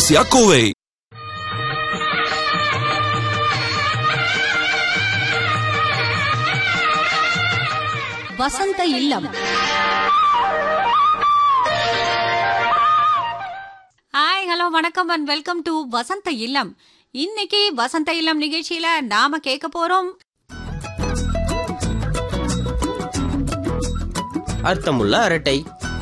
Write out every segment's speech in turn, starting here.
Codissia Kovai Vasantha Illam hi hello வணக்கம் and welcome to Vasantha Illam இன்னைக்கு வசந்த இல்லம் நிகழ்ச்சியில நாம கேட்க போறோம் அர்த்தமுள்ள அரட்டை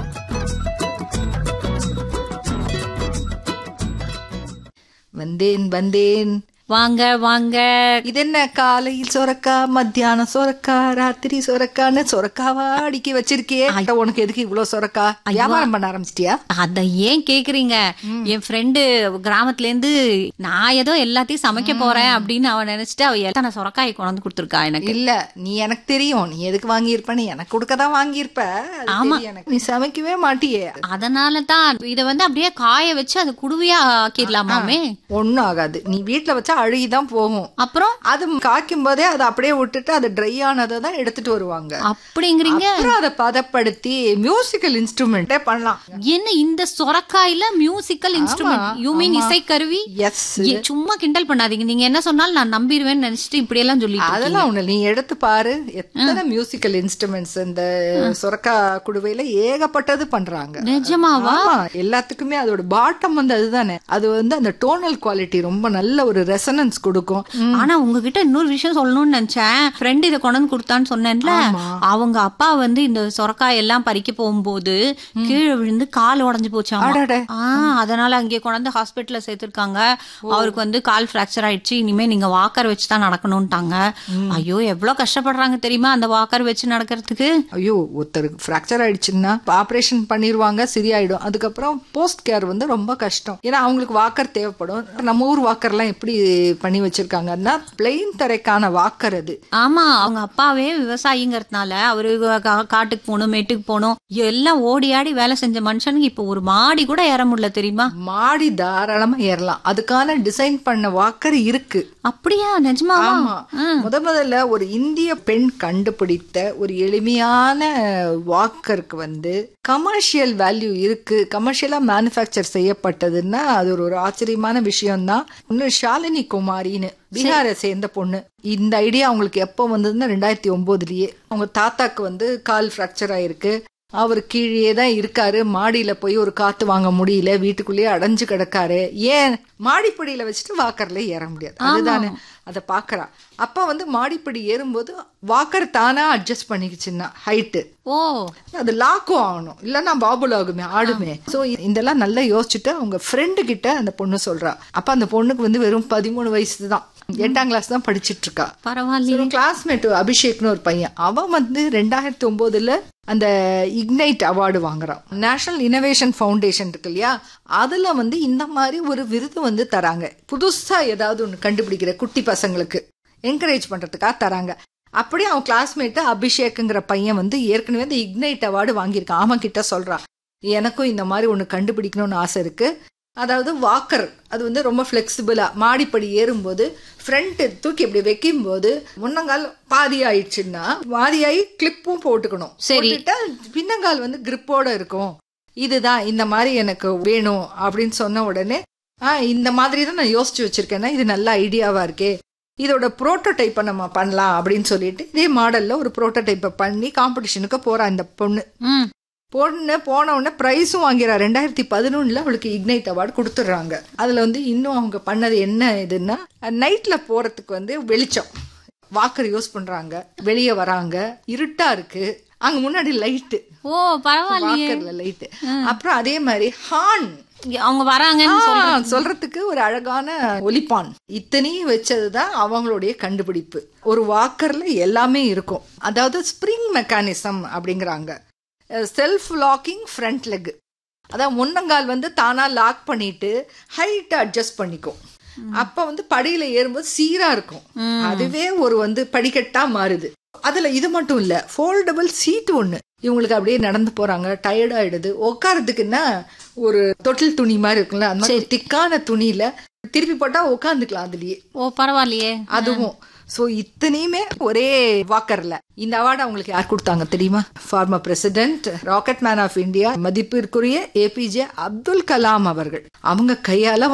வந்தேன் வந்தேன் வாங்க வாங்க இது என்ன காலையில் சொரக்கா மத்தியானம் சொரக்கா ராத்திரி சொரக்கான்னு சொரக்காவா அடுக்கி வச்சிருக்கியே உனக்கு எதுக்கு இவ்வளவு சொரக்கா வியாபாரம் பண்ண ஆரம்பிச்சிட்டியா அத ஏன் கேக்குறீங்க என் ஃப்ரெண்டு கிராமத்துல இருந்து நான் ஏதோ எல்லாத்தையும் சமைக்க போறேன் அப்படின்னு அவன் நினைச்சிட்டு அவ எத்தனை சொரக்காய் கொண்டு கொடுத்துருக்கா எனக்கு இல்ல நீ எனக்கு தெரியும் நீ எதுக்கு வாங்கியிருப்ப நீ எனக்கு கொடுக்க தான் வாங்கியிருப்ப அது ஆமா. தெரியும் எனக்கு. நீ சமைக்கவே மாட்டியே அதனால தான் இத வந்து அப்படியே காய வச்சு அது குடுவையா ஆக்கிடலாமாமே ஒண்ணும் ஆகாது நீ வீட்ல வச்சா அழுகிதான் போகும் அப்புறம் அது காய்க்கும் போதே அதை அப்படியே விட்டுட்டு அது ட்ரை ஆனதை தான் எடுத்துட்டு வருவாங்க அப்படிங்கிறீங்க அப்புறம் அதை பதப்படுத்தி மியூசிக்கல் இன்ஸ்ட்ருமெண்ட்டே பண்ணலாம் என்ன இந்த சொரக்காயில மியூசிக்கல் இன்ஸ்ட்ருமெண்ட் யூ மீன் இசைக்கருவி எஸ் ஏ, சும்மா கிண்டல் பண்ணாதீங்க நீங்க என்ன சொன்னாலும் நான் நம்பிடுவேன்னு நினைச்சிட்டு இப்படி எல்லாம் சொல்லிட்டு இருக்கீங்க. அதெல்லாம் ஒண்ணு நீ எடுத்து பாரு எத்தனை மியூசிக்கல் இன்ஸ்ட்ருமெண்ட்ஸ் இந்த சுரக்கா குடுவையில ஏகப்பட்டது பண்றாங்க நிஜமாவா ஆமா எல்லாத்துக்குமே அதோட பாட்டம் வந்து அதுதானே அது வந்து அந்த டோனல் குவாலிட்டி ரொம்ப நல்ல ஒரு ரெசனன்ஸ் கொடுக்கும் ஆனா உங்ககிட்ட இன்னொரு விஷயம் சொல்லணும்னு நினைச்சேன் ஃப்ரெண்ட் இதை கொண்டு வந்து கொடுத்தான்னு சொன்னேன்ல அவங்க அப்பா வந்து இந்த சொரக்காய் எல்லாம் பறிக்க போகும்போது கீழே விழுந்து கால் உடைஞ்சு போச்சாமா அடடே. ஆ அதனால அங்கே கொண்டாந்து ஹாஸ்பிட்டல்ல சேர்த்திருக்காங்க அவருக்கு வந்து கால் ஃபிராக்சர் ஆயிடுச்சு இனிமே நீங்க வாக்கர் வச்சு தான் நடக்கணும்ட்டாங்க ஐயோ எவ்வளவு கஷ்டப்படுறாங்க தெரியுமா அந்த வாக்கர் வச்சு நடக்கிறதுக்கு ஐயோ ஒருத்தருக்கு ஃப்ராக்சர் ஆயிடுச்சுன்னா ஆபரேஷன் பண்ணிருவாங்க சரியாயிடும் அதுக்கப்புறம் போஸ்ட் கேர் வந்து ரொம்ப கஷ்டம் ஏன்னா அவங்களுக்கு வாக்கர் தேவைப்படும் நம்ம ஊர் வாக்கர்லாம் எப்படி பண்ணி வச்சிருக்காங்கன்னா பிளெயின் தரைக்கான வாக்கர் அது ஆமா அவங்க அப்பாவே விவசாயிங்கிறதுனால அவரு கா- காட்டுக்கு போகணும் மேட்டுக்கு போகணும் எல்லாம் ஓடி ஆடி வேலை செஞ்ச மனுஷனுக்கு இப்ப ஒரு மாடி கூட ஏற முடியல தெரியுமா மாடி தாராளமா ஏறலாம் அதுக்கான டிசைன் பண்ண வாக்கர் இருக்கு அப்படியா நிஜமாவா ஆமா முத முதல்ல ஒரு இந்திய பெண் கண்டுபிடித்த ஒரு எளிமையான வாக்கருக்கு வந்து கமர்ஷியல் வேல்யூ இருக்கு கமர்ஷியலா மேனுஃபேக்சர் செய்யப்பட்டதுன்னா அது ஒரு ஒரு ஆச்சரியமான விஷயம்தான் இன்னும் ஷாலினி குமாரின்னு பீகாரை சேர்ந்த பொண்ணு இந்த ஐடியா அவங்களுக்கு எப்போ வந்ததுன்னா ரெண்டாயிரத்தி ஒன்பதுலயே அவங்க தாத்தாக்கு வந்து கால் ஃப்ராக்சர் ஆயிருக்கு அவர் கீழே தான் இருக்காரு மாடியில போய் ஒரு காத்து வாங்க முடியல வீட்டுக்குள்ளேயே அடைஞ்சு கிடக்காரு ஏன் மாடிப்படியில வச்சுட்டு வாக்கர்ல ஏற முடியாது அதுதானே அதை பாக்குறா அப்பா வந்து மாடிப்படி ஏறும்போது வாக்கர் தானா அட்ஜஸ்ட் பண்ணிக்கிச்சுன்னா ஹைட்டு ஓ அது லாக்கும் ஆகணும் இல்லைன்னா பாபுல் ஆகுமே ஆடுமே சோ இதெல்லாம் நல்லா யோசிச்சுட்டு அவங்க ஃப்ரெண்டு கிட்ட அந்த பொண்ணு சொல்றா அப்ப அந்த பொண்ணுக்கு வந்து வெறும் பதிமூணு வயசு தான் எட்டாம் கிளாஸ் தான் படிச்சிட்டு இருக்கா பரவாயில்லையே கிளாஸ்மேட் அபிஷேக்னு ஒரு பையன் அவன் வந்து ரெண்டாயிரத்தி ஒன்பதுல அந்த இக்னைட் அவார்டு வாங்குறான் நேஷனல் இனோவேஷன் ஃபவுண்டேஷன் இருக்கு இல்லையா அதுல வந்து இந்த மாதிரி ஒரு விருது வந்து தராங்க புதுசா ஏதாவது ஒன்று கண்டுபிடிக்கிற குட்டி பசங்களுக்கு என்கரேஜ் பண்றதுக்காக தராங்க அப்படியே அவன் கிளாஸ்மேட் அபிஷேக்குங்கிற பையன் வந்து ஏற்கனவே இந்த இக்னைட் அவார்டு வாங்கியிருக்கான் அவன் கிட்ட சொல்றான் எனக்கும் இந்த மாதிரி ஒன்று கண்டுபிடிக்கணும்னு ஆசை இருக்கு அதாவது வாக்கர் அது வந்து ரொம்ப ஃப்ளெக்சிபிளா மாடிப்படி ஏறும்போது ஃப்ரண்ட் தூக்கி இப்படி வைக்கும்போது முன்னங்கால் பாதி ஆயிடுச்சுன்னா பாதியாகி கிளிப்பும் போட்டுக்கணும் சரி. போட்டுட்டா பின்னங்கால் வந்து கிரிப்போட இருக்கும் இதுதான் இந்த மாதிரி எனக்கு வேணும் அப்படின்னு சொன்ன உடனே ஆ இந்த மாதிரி தான் நான் யோசிச்சு வச்சிருக்கேன்னா இது நல்ல ஐடியாவா இருக்கே இதோட புரோட்டோடைப்பை நம்ம பண்ணலாம் அப்படின்னு சொல்லிட்டு இதே மாடல்ல ஒரு புரோட்டோடைப்பை பண்ணி காம்படிஷனுக்கு போறா இந்த பொண்ணு ம் பொண்ணு போன உடனே ப்ரைஸும் வாங்கிறா ரெண்டாயிரத்தி பதினொன்னுல அவளுக்கு இக்னைட் அவார்டு கொடுத்துட்றாங்க அதுல வந்து இன்னும் அவங்க பண்ணது என்ன இதுன்னா நைட்ல போறதுக்கு வந்து வெளிச்சம் வாக்கர் யூஸ் பண்றாங்க வெளியே வராங்க இருட்டா இருக்கு அங்க முன்னாடி லைட்டு ஓ பரவாயில்லையே வாக்கர்ல லைட்டு அப்புறம் அதே மாதிரி ஹார்ன் அவங்க வராங்கன்னு ஆ, சொல்றதுக்கு ஒரு அழகான ஒலிப்பான் இத்தனையும் வச்சதுதான் அவங்களுடைய கண்டுபிடிப்பு ஒரு வாக்கர்ல எல்லாமே இருக்கும் அதாவது ஸ்ப்ரிங் மெக்கானிசம் அப்படிங்கிறாங்க செல்ஃப் லாக்கிங் ஃப்ரண்ட் லெக் அதான் முன்னங்கால் வந்து தானா லாக் பண்ணிட்டு ஹைட் அட்ஜஸ்ட் பண்ணிக்கும் அப்ப வந்து படியில ஏறும்போது சீரா இருக்கும் அதுவே ஒரு வந்து படிக்கட்டா மாறுது அதுல இது மட்டும் இல்ல ஃபோல்டபிள் சீட் ஒண்ணு இவங்களுக்கு அப்படியே நடந்து போறாங்க டயர்ட் ஆயிடுது உட்காரத்துக்குன்னா ஒரு தொட்டில் துணி மாதிரி இருக்கும்ல அந்த மாதிரி திக்கான துணியில திருப்பி போட்டா உட்காந்துக்கலாம் அதுலயே ஓ பரவாயில்லையே அதுவும் சோ இத்தனையுமே ஒரே வாக்கர்ல இந்த அவார்டு அவங்களுக்கு யார் கொடுத்தாங்க தெரியுமா former president rocket man of India மதிப்பிற்குரிய ஏபிஜே அப்துல் கலாம் அவர்கள் அவங்க கையால